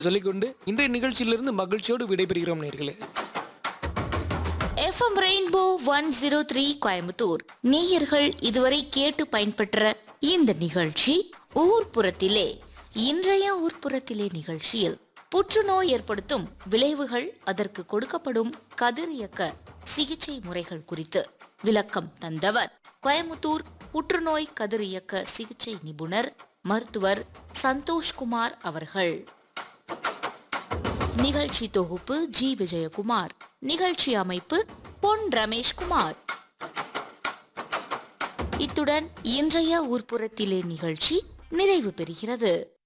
சொல்லிக்கொண்டு இன்றைய நிகழ்ச்சியிலிருந்து மகிழ்ச்சியோடு விடைபெறுகிறோம் நேர்களே FM rainbow one zero three Coimbatore நேயர்கள் இதுவரை கேட்டு பயன்பெற்ற இந்த நிகழ்ச்சி ஊர்ப்புறத்திலே இன்றைய ஊர்ப்புறத்திலே நிகழ்ச்சியில் புற்றுநோய் ஏற்படுத்தும் விளைவுகள் அதற்கு கொடுக்கப்படும் கதிரியக்க சிகிச்சை முறைகள் குறித்து விளக்கம் தந்தவர் கோயம்புத்தூர் புற்றுநோய் கதிரியக்க சிகிச்சை நிபுணர் மருத்துவர் சந்தோஷ்குமார் அவர்கள் நிகழ்ச்சி தொகுப்பு ஜி விஜயகுமார் நிகழ்ச்சி அமைப்பு பொன் ரமேஷ்குமார் இத்துடன் இன்றைய ஊர்ப்புறத்திலே நிகழ்ச்சி நிறைவு பெறுகிறது